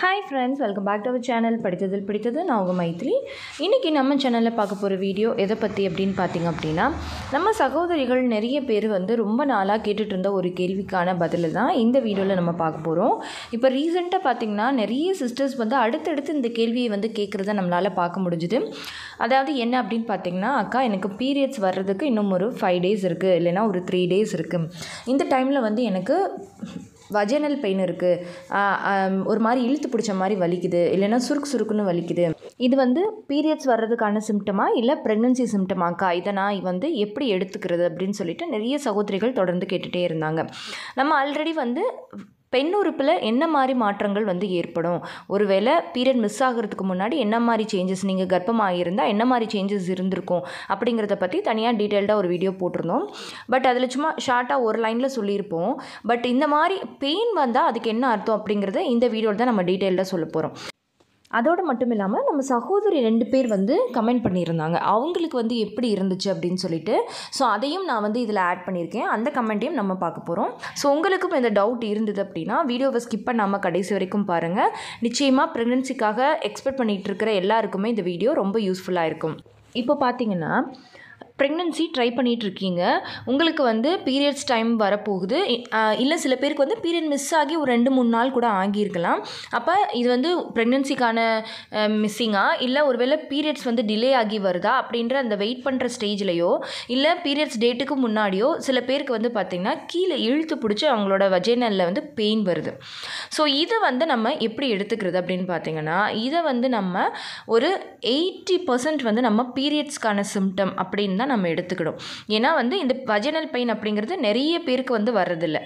hi friends welcome back to our channel படித்ததில் பிடித்தது நான் உங்கள் மைத்திலி இன்றைக்கி நம்ம சேனலில் பார்க்க போகிற வீடியோ எதை பற்றி அப்படின்னு பார்த்தீங்க அப்படின்னா நம்ம சகோதரிகள் நிறைய பேர் வந்து ரொம்ப நாளாக கேட்டுட்டு இருந்த ஒரு கேள்விக்கான பதில் தான் இந்த வீடியோவில் நம்ம பார்க்க போகிறோம் இப்போ ரீசெண்டாக பார்த்திங்கன்னா நிறைய சிஸ்டர்ஸ் வந்து அடுத்தடுத்து இந்த கேள்வியை வந்து கேட்குறத நம்மளால் பார்க்க முடிஞ்சுது அதாவது என்ன அப்படின்னு பார்த்தீங்கன்னா அக்கா எனக்கு பீரியட்ஸ் வர்றதுக்கு இன்னும் ஒரு ஃபைவ் டேஸ் இருக்குது இல்லைன்னா ஒரு த்ரீ டேஸ் இருக்குது இந்த டைமில் வந்து எனக்கு வஜனல் பெயின் இருக்குது ஒரு மாதிரி இழுத்து பிடிச்ச மாதிரி வலிக்குது இல்லைன்னா சுருக்கு சுருக்குன்னு வலிக்குது இது வந்து பீரியட்ஸ் வர்றதுக்கான சிம்டமா இல்லை ப்ரெக்னன்சி சிம்டமாக்கா இதை நான் வந்து எப்படி எடுத்துக்கிறது அப்படின்னு சொல்லிட்டு நிறைய சகோதரிகள் தொடர்ந்து கேட்டுகிட்டே இருந்தாங்க நம்ம ஆல்ரெடி வந்து பெண் உறுப்பில் என்ன மாதிரி மாற்றங்கள் வந்து ஏற்படும் ஒருவேளை பீரியட் மிஸ் ஆகிறதுக்கு முன்னாடி என்ன மாதிரி சேஞ்சஸ் நீங்கள் கர்ப்பமாக இருந்தால் என்ன மாதிரி சேஞ்சஸ் இருந்திருக்கும் அப்படிங்கிறத பற்றி தனியாக டீட்டெயில்டாக ஒரு வீடியோ போட்டிருந்தோம் பட் அதில் சும்மா ஷார்ட்டாக ஒரு லைனில் சொல்லியிருப்போம் பட் இந்த மாதிரி பெயின் வந்தால் அதுக்கு என்ன அர்த்தம் அப்படிங்கிறத இந்த வீடியோவில் தான் நம்ம டீட்டெயில்டாக சொல்ல போகிறோம் அதோடு மட்டும் இல்லாமல் நம்ம சகோதரி ரெண்டு பேர் வந்து கமெண்ட் பண்ணியிருந்தாங்க அவங்களுக்கு வந்து எப்படி இருந்துச்சு அப்படின்னு சொல்லிட்டு ஸோ அதையும் நான் வந்து இதில் ஆட் பண்ணியிருக்கேன் அந்த கமெண்ட்டையும் நம்ம பார்க்க போகிறோம் ஸோ உங்களுக்கும் இந்த டவுட் இருந்தது அப்படின்னா வீடியோவை ஸ்கிப் பண்ணாமல் கடைசி வரைக்கும் பாருங்கள் நிச்சயமாக ப்ரெக்னென்சிக்காக எக்ஸ்பெக்ட் பண்ணிகிட்டு இருக்கிற எல்லாருக்குமே இந்த வீடியோ ரொம்ப யூஸ்ஃபுல்லாக இருக்கும் இப்போ பார்த்தீங்கன்னா ப்ரெக்னென்சி ட்ரை பண்ணிகிட்டு இருக்கீங்க உங்களுக்கு வந்து பீரியட்ஸ் டைம் வரப்போகுது இல்லை சில பேருக்கு வந்து பீரியட் மிஸ் ஆகி ஒரு ரெண்டு மூணு நாள் கூட ஆகியிருக்கலாம் அப்போ இது வந்து ப்ரெக்னென்சிக்கான மிஸ்ஸிங்காக இல்லை ஒருவேளை பீரியட்ஸ் வந்து டிலே ஆகி வருதா அப்படின்ற அந்த வெயிட் பண்ணுற ஸ்டேஜ்லேயோ இல்லை பீரியட்ஸ் டேட்டுக்கு முன்னாடியோ சில பேருக்கு வந்து பார்த்திங்கன்னா கீழே இழுத்து பிடிச்சி அவங்களோட வஜேனலில் வந்து பெயின் வருது ஸோ இதை வந்து நம்ம எப்படி எடுத்துக்கிறது அப்படின்னு பார்த்தீங்கன்னா இதை வந்து நம்ம ஒரு எயிட்டி பர்சன்ட் வந்து நம்ம பீரியட்ஸ்க்கான சிம்டம் அப்படின்னு தான் நம்ம எடுத்துக்கிடும் ஏன்னா வந்து இந்த வஜனல் பெயின் அப்படிங்கிறது நிறைய பேருக்கு வந்து வர்றதில்ல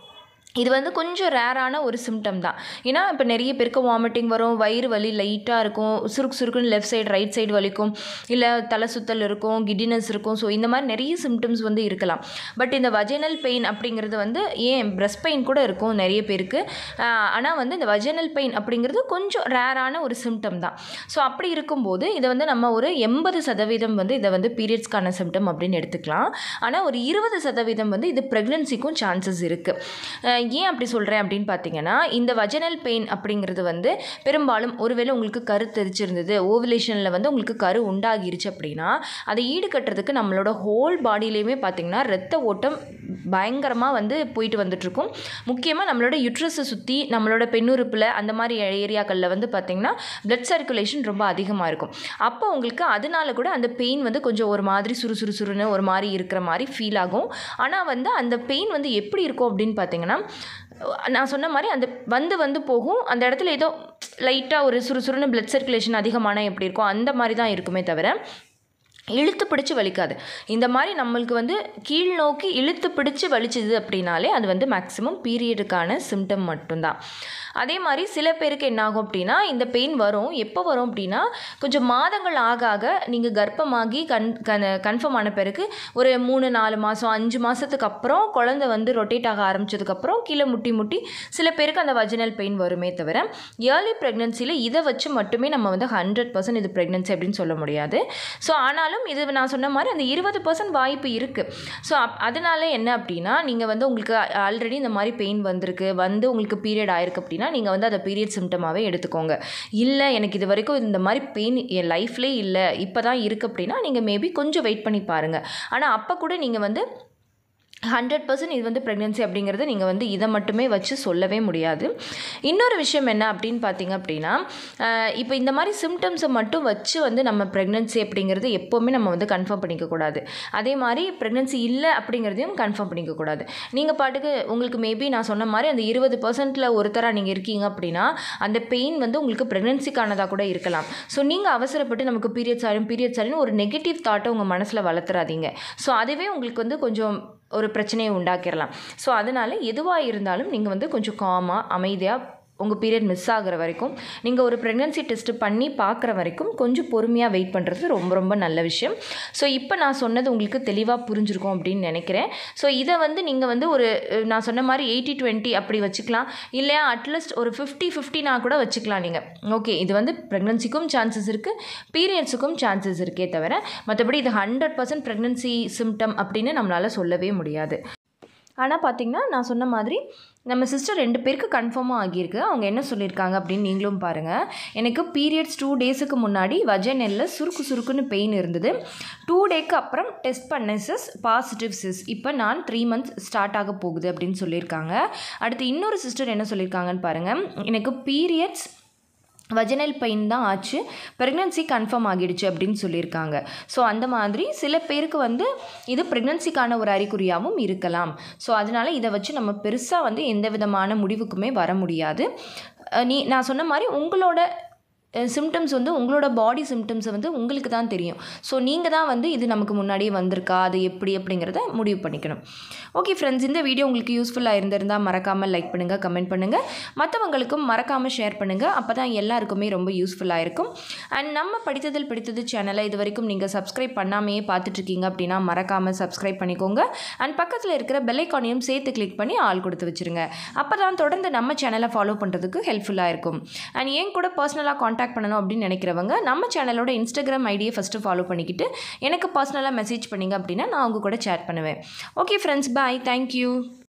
இது வந்து கொஞ்சம் ரேரான ஒரு சிம்டம் தான் ஏன்னா இப்போ நிறைய பேருக்கு வாமிட்டிங் வரும் வயிறு வலி லைட்டாக இருக்கும் சுருக்கு சுருக்குன்னு லெஃப்ட் சைடு ரைட் சைடு வலிக்கும் இல்லை தலை சுத்தல் இருக்கும் கிடினஸ் இருக்கும் ஸோ இந்த மாதிரி நிறைய சிம்டம்ஸ் வந்து இருக்கலாம் பட் இந்த வஜனல் பெயின் அப்படிங்கிறது வந்து ஏன் பிரஸ்ட் பெயின் கூட இருக்கும் நிறைய பேருக்கு ஆனால் வந்து இந்த வஜனல் பெயின் அப்படிங்கிறது கொஞ்சம் ரேரான ஒரு சிம்டம் தான் ஸோ அப்படி இருக்கும்போது இதை வந்து நம்ம ஒரு எண்பது சதவீதம் வந்து இதை வந்து பீரியட்ஸ்க்கான சிம்டம் அப்படின்னு எடுத்துக்கலாம் ஆனால் ஒரு இருபது சதவீதம் வந்து இது ப்ரெக்னென்சிக்கும் சான்சஸ் இருக்குது ஏன் அப்படி சொல்கிறேன் அப்படின்னு பார்த்தீங்கன்னா இந்த வஜனல் பெயின் அப்படிங்கிறது வந்து பெரும்பாலும் ஒருவேளை உங்களுக்கு கரு தெரிச்சிருந்தது ஓவலேஷனில் வந்து உங்களுக்கு கரு உண்டாகிருச்சு அப்படின்னா அதை ஈடுகட்டுறதுக்கு நம்மளோட ஹோல் பாடியிலையுமே பார்த்திங்கன்னா ரத்த ஓட்டம் பயங்கரமாக வந்து போயிட்டு வந்துட்டுருக்கும் முக்கியமாக நம்மளோட யுட்ரஸை சுற்றி நம்மளோட பெண்ணுறுப்பில் அந்த மாதிரி ஏரியாக்களில் வந்து பார்த்திங்கன்னா பிளட் சர்க்குலேஷன் ரொம்ப அதிகமாக இருக்கும் அப்போ உங்களுக்கு அதனால கூட அந்த பெயின் வந்து கொஞ்சம் ஒரு மாதிரி சுறு சுறுன்னு ஒரு மாதிரி இருக்கிற மாதிரி ஃபீல் ஆகும் ஆனால் வந்து அந்த பெயின் வந்து எப்படி இருக்கும் அப்படின்னு பார்த்தீங்கன்னா நான் சொன்ன மாதிரி அந்த வந்து வந்து போகும் அந்த இடத்துல ஏதோ லைட்டாக ஒரு சுறுசுறுன்னு பிளட் சர்க்குலேஷன் அதிகமான எப்படி இருக்கும் அந்த மாதிரி தான் இருக்குமே தவிர இழுத்து பிடிச்சி வலிக்காது இந்த மாதிரி நம்மளுக்கு வந்து கீழ் நோக்கி இழுத்து பிடிச்சி வலிச்சுது அப்படின்னாலே அது வந்து மேக்ஸிமம் பீரியடுக்கான சிம்டம் மட்டும்தான் அதே மாதிரி சில பேருக்கு என்ன ஆகும் அப்படின்னா இந்த பெயின் வரும் எப்போ வரும் அப்படின்னா கொஞ்சம் மாதங்கள் ஆக ஆக நீங்கள் கர்ப்பமாகி கன் கன் கன்ஃபார்ம் ஆன பிறகு ஒரு மூணு நாலு மாதம் அஞ்சு மாதத்துக்கு அப்புறம் குழந்தை வந்து ரொட்டேட் ஆக ஆரம்பித்ததுக்கப்புறம் கீழே முட்டி முட்டி சில பேருக்கு அந்த வஜினல் பெயின் வருமே தவிர ஏர்லி ப்ரெக்னென்சியில் இதை வச்சு மட்டுமே நம்ம வந்து ஹண்ட்ரட் பர்சன்ட் இது ப்ரெக்னென்சி அப்படின்னு சொல்ல முடியாது ஸோ ஆனால் ஆனாலும் இது நான் சொன்ன மாதிரி அந்த இருபது பர்சன்ட் வாய்ப்பு இருக்குது ஸோ அப் அதனால என்ன அப்படின்னா நீங்கள் வந்து உங்களுக்கு ஆல்ரெடி இந்த மாதிரி பெயின் வந்திருக்கு வந்து உங்களுக்கு பீரியட் ஆயிருக்கு அப்படின்னா நீங்கள் வந்து அதை பீரியட் சிம்டமாகவே எடுத்துக்கோங்க இல்லை எனக்கு இது வரைக்கும் இந்த மாதிரி பெயின் என் லைஃப்லேயே இல்லை இப்போ தான் இருக்குது அப்படின்னா நீங்கள் மேபி கொஞ்சம் வெயிட் பண்ணி பாருங்கள் ஆனால் அப்போ கூட நீங்கள் வந்து ஹண்ட்ரட் பர்சன்ட் இது வந்து ப்ரெக்னென்சி அப்படிங்கிறத நீங்கள் வந்து இதை மட்டுமே வச்சு சொல்லவே முடியாது இன்னொரு விஷயம் என்ன அப்படின்னு பார்த்தீங்க அப்படின்னா இப்போ இந்த மாதிரி சிம்டம்ஸை மட்டும் வச்சு வந்து நம்ம ப்ரெக்னென்சி அப்படிங்கிறது எப்போவுமே நம்ம வந்து கன்ஃபார்ம் பண்ணிக்கக்கூடாது அதே மாதிரி ப்ரெக்னென்சி இல்லை அப்படிங்கிறதையும் கன்ஃபார்ம் பண்ணிக்கக்கூடாது நீங்கள் பாட்டுக்கு உங்களுக்கு மேபி நான் சொன்ன மாதிரி அந்த இருபது பர்சன்ட்டில் ஒருத்தராக நீங்கள் இருக்கீங்க அப்படின்னா அந்த பெயின் வந்து உங்களுக்கு ப்ரெக்னென்சிக்கானதாக கூட இருக்கலாம் ஸோ நீங்கள் அவசரப்பட்டு நமக்கு பீரியட்ஸ் ஆகும் பீரியட்ஸ் ஆகும் ஒரு நெகட்டிவ் தாட்டை உங்கள் மனசில் வளர்த்துறாதீங்க ஸோ அதுவே உங்களுக்கு வந்து கொஞ்சம் ஒரு பிரச்சனையை உண்டாக்கிடலாம் ஸோ அதனால் எதுவாக இருந்தாலும் நீங்கள் வந்து கொஞ்சம் காமாக அமைதியாக உங்கள் பீரியட் மிஸ் ஆகிற வரைக்கும் நீங்கள் ஒரு ப்ரெக்னென்சி டெஸ்ட்டு பண்ணி பார்க்குற வரைக்கும் கொஞ்சம் பொறுமையாக வெயிட் பண்ணுறது ரொம்ப ரொம்ப நல்ல விஷயம் ஸோ இப்போ நான் சொன்னது உங்களுக்கு தெளிவாக புரிஞ்சிருக்கும் அப்படின்னு நினைக்கிறேன் ஸோ இதை வந்து நீங்கள் வந்து ஒரு நான் சொன்ன மாதிரி எயிட்டி டுவெண்ட்டி அப்படி வச்சுக்கலாம் இல்லையா அட்லீஸ்ட் ஒரு ஃபிஃப்டி ஃபிஃப்டினா கூட வச்சுக்கலாம் நீங்கள் ஓகே இது வந்து ப்ரெக்னென்சிக்கும் சான்சஸ் இருக்குது பீரியட்ஸுக்கும் சான்சஸ் இருக்கே தவிர மற்றபடி இது ஹண்ட்ரட் பர்சன்ட் ப்ரெக்னென்சி சிம்டம் அப்படின்னு நம்மளால் சொல்லவே முடியாது ஆனால் பார்த்தீங்கன்னா நான் சொன்ன மாதிரி நம்ம சிஸ்டர் ரெண்டு பேருக்கு கன்ஃபார்மாக ஆகியிருக்கு அவங்க என்ன சொல்லியிருக்காங்க அப்படின்னு நீங்களும் பாருங்கள் எனக்கு பீரியட்ஸ் டூ டேஸுக்கு முன்னாடி வஜனெல்ல சுருக்கு சுருக்குன்னு பெயின் இருந்தது டூ டேக்கு அப்புறம் டெஸ்ட் பண்ண சிஸ் பாசிட்டிவ் சிஸ் இப்போ நான் த்ரீ மந்த்ஸ் ஸ்டார்ட் ஆக போகுது அப்படின்னு சொல்லியிருக்காங்க அடுத்து இன்னொரு சிஸ்டர் என்ன சொல்லியிருக்காங்கன்னு பாருங்கள் எனக்கு பீரியட்ஸ் வஜனல் பெயின் தான் ஆச்சு ப்ரெக்னன்சி கன்ஃபார்ம் ஆகிடுச்சு அப்படின்னு சொல்லியிருக்காங்க ஸோ அந்த மாதிரி சில பேருக்கு வந்து இது ப்ரெக்னன்சிக்கான ஒரு அறிகுறியாகவும் இருக்கலாம் ஸோ அதனால் இதை வச்சு நம்ம பெருசாக வந்து எந்த விதமான முடிவுக்குமே வர முடியாது அஹ் நீ நான் சொன்ன மாதிரி உங்களோட சிம்டம்ஸ் வந்து உங்களோட பாடி சிம்டம்ஸை வந்து உங்களுக்கு தான் தெரியும் ஸோ நீங்கள் தான் வந்து இது நமக்கு முன்னாடியே வந்திருக்கா அது எப்படி அப்படிங்கிறத முடிவு பண்ணிக்கணும் ஓகே ஃப்ரெண்ட்ஸ் இந்த வீடியோ உங்களுக்கு யூஸ்ஃபுல்லாக இருந்திருந்தால் மறக்காமல் லைக் பண்ணுங்கள் கமெண்ட் பண்ணுங்கள் மற்றவங்களுக்கும் மறக்காமல் ஷேர் பண்ணுங்கள் அப்போ தான் எல்லாருக்குமே ரொம்ப யூஸ்ஃபுல்லாக இருக்கும் அண்ட் நம்ம படித்ததில் பிடித்தது சேனலை இது வரைக்கும் நீங்கள் சப்ஸ்கிரைப் பண்ணாமையே பார்த்துட்ருக்கீங்க அப்படின்னா மறக்காமல் சப்ஸ்கிரைப் பண்ணிக்கோங்க அண்ட் பக்கத்தில் இருக்கிற பெல்லைக்கானையும் சேர்த்து கிளிக் பண்ணி ஆள் கொடுத்து வச்சுருங்க அப்போ தான் தொடர்ந்து நம்ம சேனலை ஃபாலோ பண்ணுறதுக்கு ஹெல்ப்ஃபுல்லாக இருக்கும் அண்ட் ஏன் கூட பர்சனலாக காண்டாக்ட் பண்ணணும் அப்படின்னு நினைக்கிறவங்க நம்ம சேனலோட இன்ஸ்டாகிராம் ஐடியை ஃபஸ்ட்டு ஃபாலோ பண்ணிக்கிட்டு எனக்கு பர்சனலாக மெசேஜ் பண்ணிங்க அப்படின்னா நான் அவங்க கூட சேட் பண்ணுவேன் ஓகே ஃப்ரெண்ட்ஸ் பாய் தேங்க்யூ